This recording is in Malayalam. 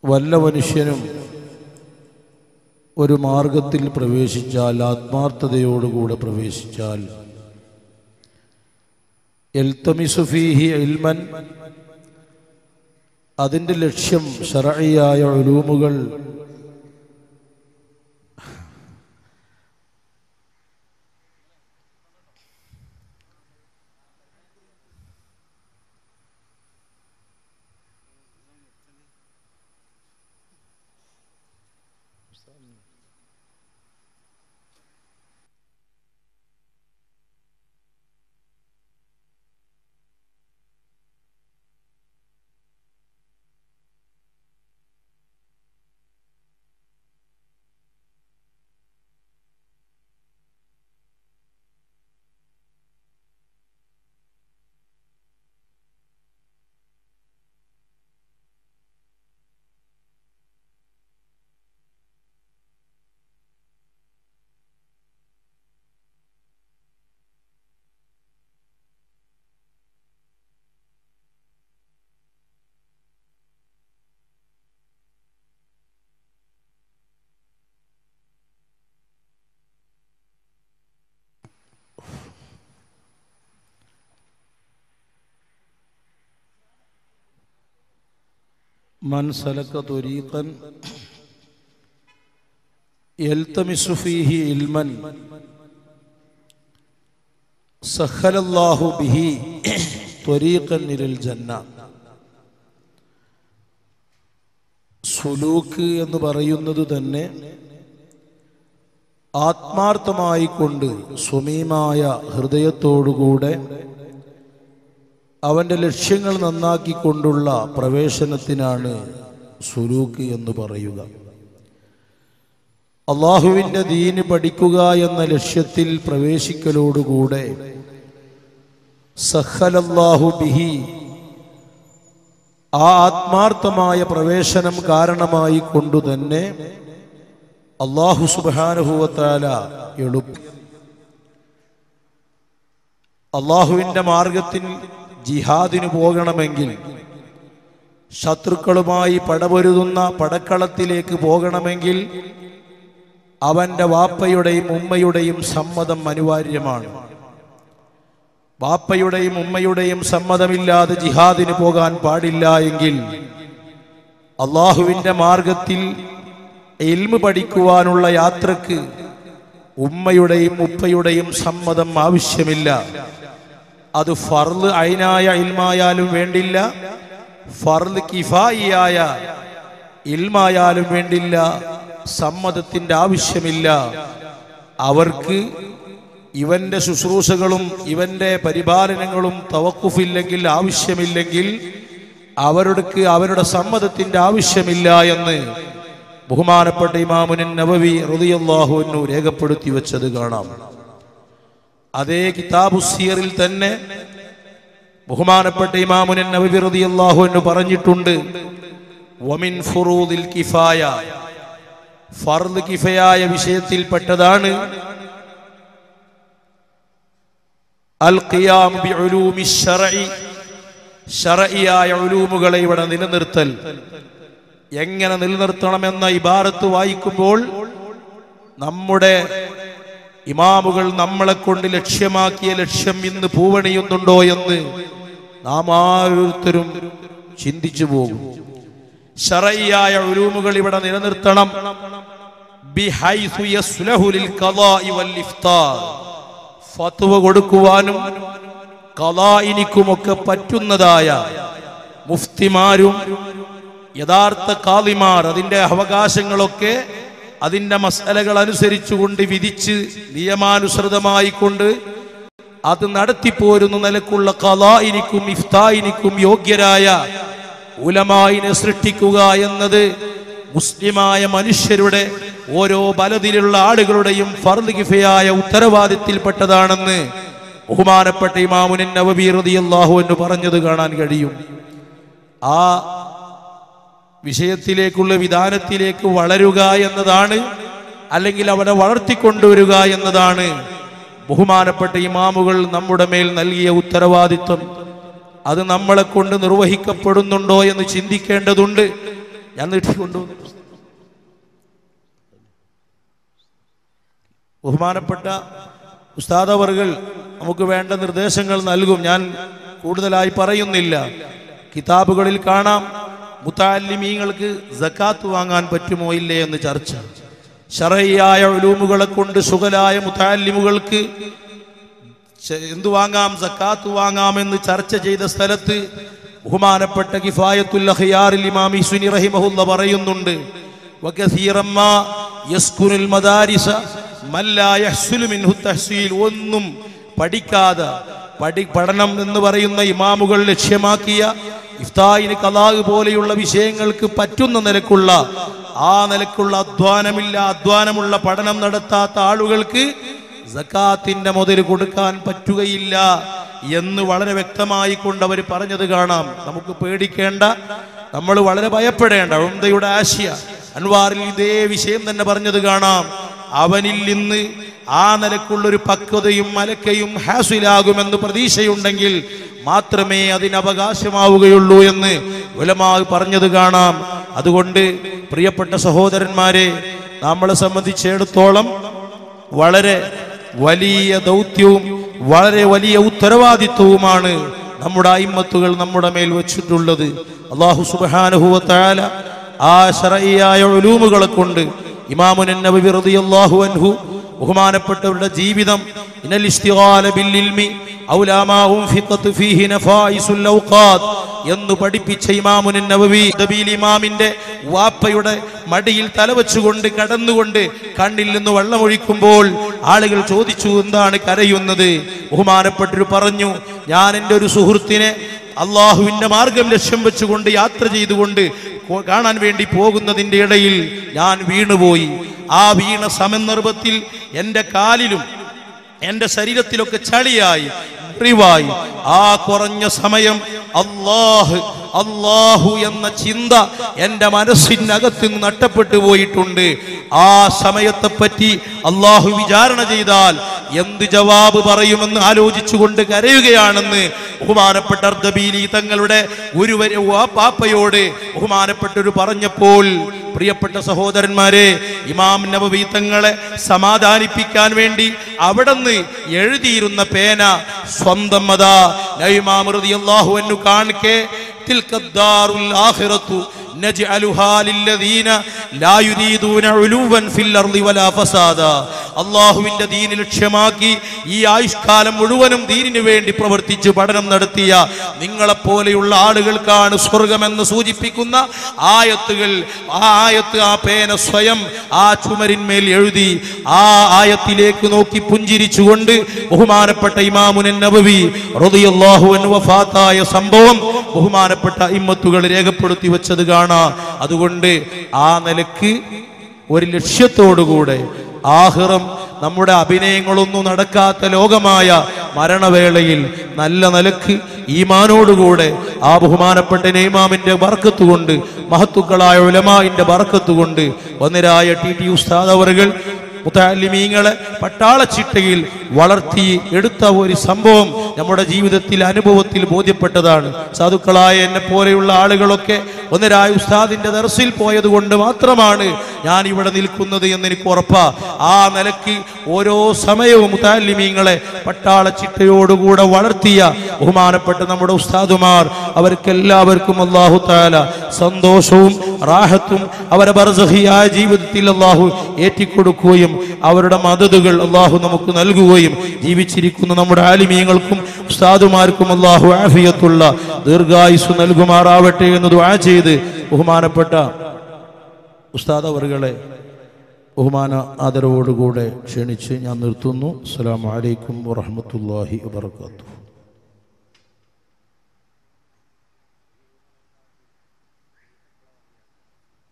വല്ല മനുഷ്യനും ഒരു മാർഗത്തിൽ പ്രവേശിച്ചാൽ ആത്മാർത്ഥതയോടുകൂടെ പ്രവേശിച്ചാൽ എൽത്തമിസുഫീഹി ഇൽമൻ അതിൻ്റെ ലക്ഷ്യം ഷറയായ ഒലൂമുകൾ من سلك طريقا يلتمس فيه علما سهل الله به طريقا إلى الجنة സുലൂക്ക് എന്ന് പറയുന്നത് തന്നെ ആത്മാർത്ഥമായി കൊണ്ട് സ്വമീമായ ഹൃദയത്തോടുകൂടെ അവൻ്റെ ലക്ഷ്യങ്ങൾ നന്നാക്കിക്കൊണ്ടുള്ള പ്രവേശനത്തിനാണ് സുലൂക്ക് എന്ന് പറയുക അള്ളാഹുവിൻ്റെ ദീന് പഠിക്കുക എന്ന ലക്ഷ്യത്തിൽ പ്രവേശിക്കലോടുകൂടെ സഹലല്ലാഹു ബിഹി ആ ആത്മാർത്ഥമായ പ്രവേശനം കാരണമായി കൊണ്ടുതന്നെ അള്ളാഹു സുബാനുഭൂവത്താല എളുപ്പ അള്ളാഹുവിൻ്റെ മാർഗത്തിൽ ജിഹാദിന് പോകണമെങ്കിൽ ശത്രുക്കളുമായി പടപൊരുതുന്ന പടക്കളത്തിലേക്ക് പോകണമെങ്കിൽ അവൻ്റെ വാപ്പയുടെയും ഉമ്മയുടെയും സമ്മതം അനിവാര്യമാണ് വാപ്പയുടെയും ഉമ്മയുടെയും സമ്മതമില്ലാതെ ജിഹാദിന് പോകാൻ പാടില്ല എങ്കിൽ അള്ളാഹുവിൻ്റെ മാർഗത്തിൽ ഇൽമ് പഠിക്കുവാനുള്ള യാത്രക്ക് ഉമ്മയുടെയും ഉപ്പയുടെയും സമ്മതം ആവശ്യമില്ല അത് ഫർദ് അയിനായ ഇൽമായാലും വേണ്ടില്ല ഫർദ് കിഫായിയായ ഇൽമായാലും വേണ്ടില്ല സമ്മതത്തിന്റെ ആവശ്യമില്ല അവർക്ക് ഇവന്റെ ശുശ്രൂഷകളും ഇവന്റെ പരിപാലനങ്ങളും തവക്കുഫില്ലെങ്കിൽ ആവശ്യമില്ലെങ്കിൽ അവരുടെ അവരുടെ സമ്മതത്തിന്റെ ആവശ്യമില്ല എന്ന് ബഹുമാനപ്പെട്ട ഇമാമുനൻ നബവി റളിയല്ലാഹുവിനു രേഖപ്പെടുത്തി വെച്ചത് കാണാം അതേ കിതാബുസീറിൽ തന്നെ ബഹുമാനപ്പെട്ട ഇമാമുനൻ നബവി റളിയല്ലാഹുവിനു പറഞ്ഞിട്ടുണ്ട് വമിൻ ഫുറൂദിൽ കിഫായ ഫർദ് കിഫയായ വിഷയത്തിൽപ്പെട്ടതാണ് അൽ ഖിയാം ബിഉലൂമി ശർഇ ശർഇയായ ഉലൂമുകളെ ഇവിടെ നിലനിർത്തൽ എങ്ങനെ നിലനിർത്തണമെന്ന ഇബാറത്ത് വായിക്കുമ്പോൾ നമ്മുടെ ഇമാമുകൾ നമ്മളെ കൊണ്ട് ലക്ഷ്യമാക്കിയ ലക്ഷ്യം ഇന്ന് പൂവണിയുന്നുണ്ടോ എന്ന് നാം ഓരോരുത്തരും ചിന്തിച്ചു പോകും ശറയ്യായ ഉലൂമുകൾ ഇവിടെ നിലനിർത്തണം ബിഹൈസു യസ്ലഹു ലിൽ ഖളാഇ വൽ ഇഫ്താർ ഫത്വ കൊടുക്കുവാനും കലായിനിക്കുമൊക്കെ പറ്റുന്നതായ മുഫ്തിമാരും യഥാർത്ഥ കാളിമാർ അതിന്റെ അവകാശങ്ങളൊക്കെ അതിന്റെ മസലകൾ അനുസരിച്ചുകൊണ്ട് വിധിച്ച് നിയമാനുസൃതമായി കൊണ്ട് അത് നടത്തിപ്പോരുന്ന നിലക്കുള്ള കലായിനിക്കും ഇഫ്തായിനിക്കും യോഗ്യരായ ഉലമായിനെ സൃഷ്ടിക്കുക എന്നത് മുസ്ലിമായ മനുഷ്യരുടെ ഓരോ ബലതിലുള്ള ആളുകളുടെയും ഫർദ് കിഫയായ ഉത്തരവാദിത്തത്തിൽപ്പെട്ടതാണെന്ന് ബഹുമാനപ്പെട്ട ഇമാമുനിൻ നവബി റളിയല്ലാഹു എന്ന് പറഞ്ഞത് കാണാൻ കഴിയും ആ വിഷയത്തിലേക്കുള്ള വിധാനത്തിലേക്ക് വളരുക എന്നതാണ് അല്ലെങ്കിൽ അവനെ വളർത്തിക്കൊണ്ടുവരിക എന്നതാണ് ബഹുമാനപ്പെട്ട ഇമാമുകൾ നമ്മുടെ മേൽ നൽകിയ ഉത്തരവാദിത്വം അത് നമ്മളെ കൊണ്ട് നിർവഹിക്കപ്പെടുന്നുണ്ടോ എന്ന് ചിന്തിക്കേണ്ടതുണ്ട് ഞാൻ നീട്ടിക്കൊണ്ടുവന്നു ബഹുമാനപ്പെട്ട ഉസ്താദ് അവർകൾ നമുക്ക് വേണ്ട നിർദ്ദേശങ്ങൾ നൽകും ഞാൻ കൂടുതലായി പറയുന്നില്ല കിതാബുകളിൽ കാണാം മുത്താലിമീങ്ങൾക്ക് ജക്കാത്ത് വാങ്ങാൻ പറ്റുമോ ഇല്ലേ എന്ന് ചർച്ച ഷറയ്യായ ഉലൂമുകളെ കൊണ്ട് സുഖലായ മുത്താലിമുകൾക്ക് ചെ- എന്തു വാങ്ങാം സക്കാത്ത് വാങ്ങാമെന്ന് ചർച്ച ചെയ്ത സ്ഥലത്ത് ബഹുമാനപ്പെട്ട കിഫായത്തുൽ അഖിയാറിൽ ഇമാം ഇസ്വിനി റഹിമഹുല്ല പറയുന്നുണ്ട് വകസീറം മാ യസ്കുനുൽ മദാരിസ മല്ലാ യഹ്സുലു മിൻഹു തഹ്സീൽ ഒന്നും പഠിക്കാതെ പഠി പഠനം എന്ന് പറയുന്ന ഇമാമുകൾ ലക്ഷ്യമാക്കിയ ഇഫ്തായിന് കലാഹ് പോലെയുള്ള വിഷയങ്ങൾക്ക് പറ്റുന്ന നിലക്കുള്ള ആ നിലക്കുള്ള അധ്വാനമില്ല അധ്വാനമുള്ള പഠനം നടത്താത്ത ആളുകൾക്ക് സക്കാത്തിന്റെ മുതൽ കൊടുക്കാൻ പറ്റുകയില്ല എന്ന് വളരെ വ്യക്തമായി കൊണ്ട് അവർ പറഞ്ഞത് കാണാം നമുക്ക് പേടിക്കേണ്ട നമ്മൾ വളരെ ഭയപ്പെടേണ്ട ഉണ്ടയുടെ ആശയ അൻവാറിൽ ഇതേ വിഷയം തന്നെ പറഞ്ഞത് കാണാം അവനിൽ നിന്ന് ആ നിലക്കുള്ളൊരു പക്വതയും മലക്കയും ഹാസിലാകുമെന്ന് പ്രതീക്ഷയുണ്ടെങ്കിൽ മാത്രമേ അതിന് അവകാശമാവുകയുള്ളൂ എന്ന് ഉലമാ പറഞ്ഞത് കാണാം അതുകൊണ്ട് പ്രിയപ്പെട്ട സഹോദരന്മാരെ നമ്മളെ സംബന്ധിച്ചിടത്തോളം വളരെ വലിയ ദൗത്യവും വളരെ വലിയ ഉത്തരവാദിത്വവുമാണ് നമ്മുടെ അയിമത്തുകൾ നമ്മുടെ മേൽ വെച്ചിട്ടുള്ളത് അള്ളാഹു സുബാനുഹുവത്തായ ആ ശറയ്യായ ഒലൂമുകളെ കൊണ്ട് ഇമാമുൻ നബി റളിയല്ലാഹു അൻഹു ബഹുമാനപ്പെട്ടവരുടെ ജീവിതം ഇനൽ ഇസ്തിഗാല ബിൽ ഇൽമി ഔലാ മാ ഉൻഫിഖത്ത് ഫീഹി നഫായിസുൽ ഔഖാത്ത് എന്ന് പഠിപ്പിച്ച ഇമാമുൻ നബവി ദബീൽ ഇമാമിന്റെ വാപ്പയുടെ മടിയിൽ തലവെച്ചുകൊണ്ട് കടന്നുകൊണ്ട് കണ്ണിൽ നിന്ന് വെള്ളമൊഴിക്കുമ്പോൾ ആളുകൾ ചോദിച്ചു എന്താണ് കരയുന്നത് ബഹുമാനപ്പെട്ടൊരു പറഞ്ഞു ഞാൻ എൻ്റെ ഒരു സുഹൃത്തിനെ അള്ളാഹുവിന്റെ മാർഗം ലക്ഷ്യം വെച്ചുകൊണ്ട് യാത്ര ചെയ്തുകൊണ്ട് കൊ- കാണാൻ വേണ്ടി പോകുന്നതിന്റെ ഇടയിൽ ഞാൻ വീണുപോയി ആ വീണ സമന്ദർഭത്തിൽ എൻ്റെ കാലിലും എന്റെ ശരീരത്തിലൊക്കെ ചളിയായി മുറിവായി ആ കുറഞ്ഞ സമയം അള്ളാഹ് അള്ളാഹു എന്ന ചിന്ത എന്റെ മനസ്സിനകത്ത് നിന്ന് നഷ്ടപ്പെട്ടു പോയിട്ടുണ്ട് ആ സമയത്തെ പറ്റി അള്ളാഹു വിചാരണ ചെയ്താൽ എന്ത് ജവാബ് പറയുമെന്ന് ആലോചിച്ചുകൊണ്ട് കരയുകയാണെന്ന് ബഹുമാനപ്പെട്ട അർദ്ധബീലി തങ്ങളുടെ ഗുരുവരെ ആ പാപ്പയോട് ബഹുമാനപ്പെട്ടൊരു പറഞ്ഞപ്പോൾ പ്രിയപ്പെട്ട സഹോദരന്മാരെ ഇമാം നബവി തങ്ങളെ സമാധാനിപ്പിക്കാൻ വേണ്ടി അവിടുന്ന് എഴുതിയിരുന്ന പേന സ്വന്തം അതാ നൈമാം റളിയല്ലാഹു അൻഹു കാണിക്കെ തിൽക്കദ്ദാറുൽ ആഖിറത്തു نجعلها للذين لا يريدون علوا في الارض ولا فسادا അള്ളാഹുവിന്റെ ദീന് ലക്ഷ്യമാക്കി ഈ ആയുഷ്കാലം മുഴുവനും ദീനിനു വേണ്ടി പ്രവർത്തിച്ച് പഠനം നടത്തിയ നിങ്ങളെപ്പോലെയുള്ള ആളുകൾക്കാണ് സ്വർഗമെന്ന് സൂചിപ്പിക്കുന്ന ആയത്തുകൾ ആ ആയത്ത് ആ പേന സ്വയം ആ ചുമരിന്മേൽ എഴുതി ആ ആയത്തിലേക്ക് നോക്കി പുഞ്ചിരിച്ചുകൊണ്ട് ബഹുമാനപ്പെട്ട ഇമാമുനൻ നബവി റളിയല്ലാഹു അൻഹു വഫാത്തായ സംഭവം ബഹുമാനപ്പെട്ട ഇമ്മത്തുകൾ രേഖപ്പെടുത്തി വെച്ചത് കാണാം അതുകൊണ്ട് ആ നിലക്ക് ഒരു ലക്ഷ്യത്തോടുകൂടെ ആഹിറം നമ്മുടെ അഭിനയങ്ങളൊന്നും നടക്കാത്ത ലോകമായ മരണവേളയിൽ നല്ല നിലക്ക് ഈമാനോടുകൂടെ ആ ബഹുമാനപ്പെട്ട നെയ്മാമിന്റെ ബർക്കത്ത് കൊണ്ട് മഹത്തുക്കളായ ഉലമാവിന്റെ ബർക്കത്ത് കൊണ്ട് ഒന്നരായ ടി ടി ഉസ്താദ് അവറുകൾ മുത്താലിമീങ്ങളെ പട്ടാളച്ചിട്ടയിൽ വളർത്തി എടുത്ത ഒരു സംഭവം നമ്മുടെ ജീവിതത്തിൽ അനുഭവത്തിൽ ബോധ്യപ്പെട്ടതാണ് സാധുക്കളായ എന്നെ പോലെയുള്ള ആളുകളൊക്കെ ഒന്നരായ ഉസ്താദിന്റെ ദർസിൽ പോയത് കൊണ്ട് മാത്രമാണ് ഞാൻ ഇവിടെ നിൽക്കുന്നത് എന്ന് എനിക്ക് ഉറപ്പാ ആ നിലയ്ക്ക് ഓരോ സമയവും മുത്താലിമീങ്ങളെ പട്ടാളച്ചിട്ടയോടുകൂടെ വളർത്തിയ ബഹുമാനപ്പെട്ട നമ്മുടെ ഉസ്താദുമാർ അവർക്കെല്ലാവർക്കും അള്ളാഹു താല സന്തോഷവും റാഹത്തും അവരെ ബർസഹിയായ ജീവിതത്തിൽ അള്ളാഹു ഏറ്റിക്കൊടുക്കുകയും അവരുടെ മദതുകൾ അള്ളാഹു നമുക്ക് നൽകുകയും ജീവിച്ചിരിക്കുന്ന നമ്മുടെ ആലിമീങ്ങൾക്കും ഉസ്താദുമാർക്കും അള്ളാഹു ആഫിയത്തുള്ള ദീർഘായുസ് നൽകുമാറാവട്ടെ എന്ന് ദുആ ചെയ്ത് ബഹുമാനപ്പെട്ട ഉസ്താദ് അവറുകളെ ബഹുമാന ആദരവോടുകൂടെ ക്ഷണിച്ച് ഞാൻ നിർത്തുന്നു അസ്സലാമു അലൈക്കും വറഹ്മത്തുള്ളാഹി വബർക്കാത്തു